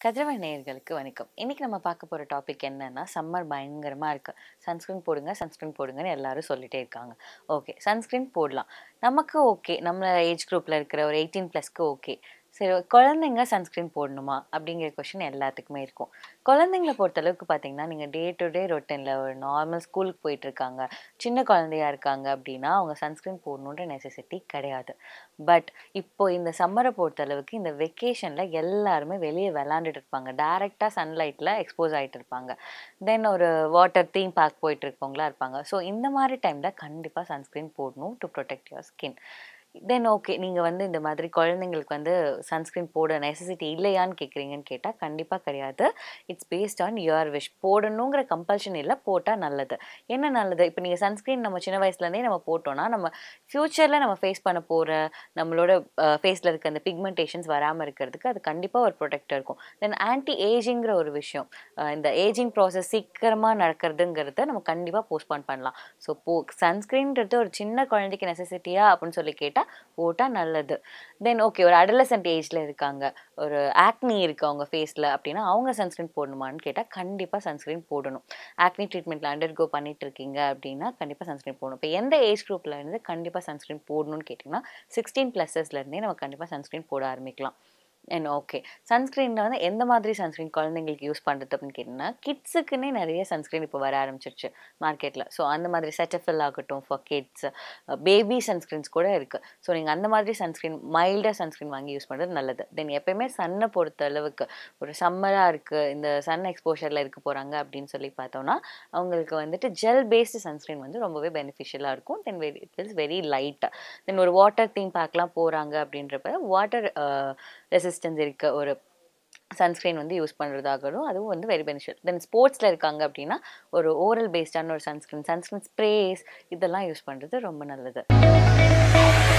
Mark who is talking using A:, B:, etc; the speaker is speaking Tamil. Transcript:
A: கதிரவன் நேயர்களுக்கு வணக்கம் இன்னைக்கு நம்ம பார்க்க போகிற டாபிக் என்னன்னா சம்மர் பயங்கரமாக இருக்குது சன்ஸ்க்ரீன் போடுங்க சன்ஸ்க்ரீன் போடுங்கன்னு எல்லாரும் சொல்லிட்டே இருக்காங்க ஓகே சன்ஸ்க்ரீன் போடலாம் நமக்கு ஓகே நம்ம ஏஜ் குரூப்பில் இருக்கிற ஒரு எயிட்டீன் ப்ளஸ்க்கு ஓகே சரி குழந்தைங்க சன்ஸ்க்ரீன் போடணுமா அப்படிங்கிற கொஷின் எல்லாத்துக்குமே இருக்கும் குழந்தைங்கள பொறுத்தளவுக்கு பார்த்தீங்கன்னா நீங்கள் டே டு டே ரொட்டீனில் ஒரு நார்மல் ஸ்கூலுக்கு போயிட்டு இருக்காங்க சின்ன குழந்தையா இருக்காங்க அப்படின்னா அவங்க சன்ஸ்க்ரீன் போடணுன்ற நெசசிட்டி கிடையாது பட் இப்போ இந்த சம்மரை பொறுத்தளவுக்கு இந்த வெக்கேஷனில் எல்லாருமே வெளியே விளாண்டுட்டு இருப்பாங்க டேரெக்டாக சன்லைட்டில் எக்ஸ்போஸ் ஆகிட்டு இருப்பாங்க தென் ஒரு வாட்டர் தீம் பார்க் போயிட்டு இருக்கவங்களா இருப்பாங்க ஸோ இந்த மாதிரி டைமில் கண்டிப்பாக சன்ஸ்க்ரீன் போடணும் to protect your skin then okay நீங்கள் வந்து இந்த மாதிரி குழந்தைங்களுக்கு வந்து சன்ஸ்க்ரீன் போட நெசசிட்டி இல்லையான்னு கேட்குறீங்கன்னு கேட்டால் கண்டிப்பாக கிடையாது it's based on your wish போடணுங்கிற கம்பல்ஷன் இல்லை போட்டால் நல்லது என்ன நல்லது இப்போ நீங்கள் சன்ஸ்க்ரீன் நம்ம சின்ன வயசுலேருந்தே நம்ம போட்டோம்னா நம்ம ஃப்யூச்சரில் நம்ம ஃபேஸ் பண்ண போகிற நம்மளோட ஃபேஸில் இருக்க அந்த பிக்மெண்டேஷன்ஸ் வராமல் இருக்கிறதுக்கு அது கண்டிப்பாக ஒரு ப்ரொடெக்டாக இருக்கும் தென் ஆன்டி ஏஜிங்கிற ஒரு விஷயம் அஹ் இந்த ஏஜிங் ப்ராசஸ் சீக்கிரமாக நடக்கிறதுங்கிறத நம்ம கண்டிப்பாக போஸ்ட்பான் பண்ணலாம் ஸோ போ சன்ஸ்க்ரீன்றது ஒரு சின்ன குழந்தைக்கு நெசசிட்டியா அப்படின்னு சொல்லி கேட்டால் போட்டால் நல்லது தென் ஓகே ஒரு அடலசன்ட் ஏஜில் இருக்காங்க ஒரு ஆக்னி இருக்குது அவங்க ஃபேஸில் அப்படின்னா அவங்க சன்ஸ்க்ரீன் போடணுமான்னு கேட்டால் கண்டிப்பாக சன்ஸ்க்ரீன் போடணும் ஆக்னி ட்ரீட்மெண்ட்டில் அண்டர்கோ பண்ணிட்டு இருக்கீங்க அப்படின்னா கண்டிப்பாக சன்ஸ்க்ரீன் போடணும் இப்போ எந்த ஏஜ் குரூப்பில் இருந்து கண்டிப்பாக சன்ஸ்க்ரீன் போடணும்னு கேட்டிங்கன்னா சிக்ஸ்டீன் ப்ளஸஸ்லேருந்தே நம்ம கண்டிப்பாக சன்ஸ்க்ரீன் போட ஆரம்பிக்கலாம் அண்ட் ஓகே சன்ஸ்க்ரீனில் வந்து எந்த மாதிரி சன்ஸ்க்ரீன் குழந்தைங்களுக்கு யூஸ் பண்ணுறது அப்படின்னு கேட்டிங்கன்னா கிட்ஸுக்குன்னே நிறைய சன்ஸ்க்ரீன் இப்போ வர ஆரம்பிச்சிருச்சு மார்க்கெட்டில் ஸோ அந்த மாதிரி செட்டஃபில் ஆகட்டும் ஃபார் கிட்ஸ் பேபி சன்ஸ்க்ரீன்ஸ் கூட இருக்குது ஸோ நீங்கள் அந்த மாதிரி சன்ஸ்க்ரீன் மைல்டாக சன்ஸ்க்ரீன் வாங்கி யூஸ் பண்ணுறது நல்லது தென் எப்பயுமே சன்னை பொறுத்த அளவுக்கு ஒரு சம்மராக இருக்குது இந்த சன் எக்ஸ்போஷரில் இருக்க போகிறாங்க அப்படின்னு சொல்லி பார்த்தோம்னா அவங்களுக்கு வந்துட்டு ஜெல் பேஸ்டு சன்ஸ்க்ரீன் வந்து ரொம்பவே பெனிஃபிஷியலாக இருக்கும் then very it is very லைட்டாக தென் ஒரு வாட்டர் தீம் பார்க்லாம் போகிறாங்க அப்படின்றப்ப வாட்டர் ரெசிஸ்டன்ஸ் இருக்க ஒரு சன்ஸ்க்ரீன் வந்து யூஸ் பண்ணுறதாகட்டும் அதுவும் வந்து வெரி பெனிஃபிஷியல் தென் ஸ்போர்ட்ஸில் இருக்காங்க அப்படின்னா ஒரு ஓரல் பேஸ்டான ஒரு சன்ஸ்க்ரீன் சன்ஸ்க்ரீன் ஸ்ப்ரேஸ் இதெல்லாம் யூஸ் பண்ணுறது ரொம்ப நல்லது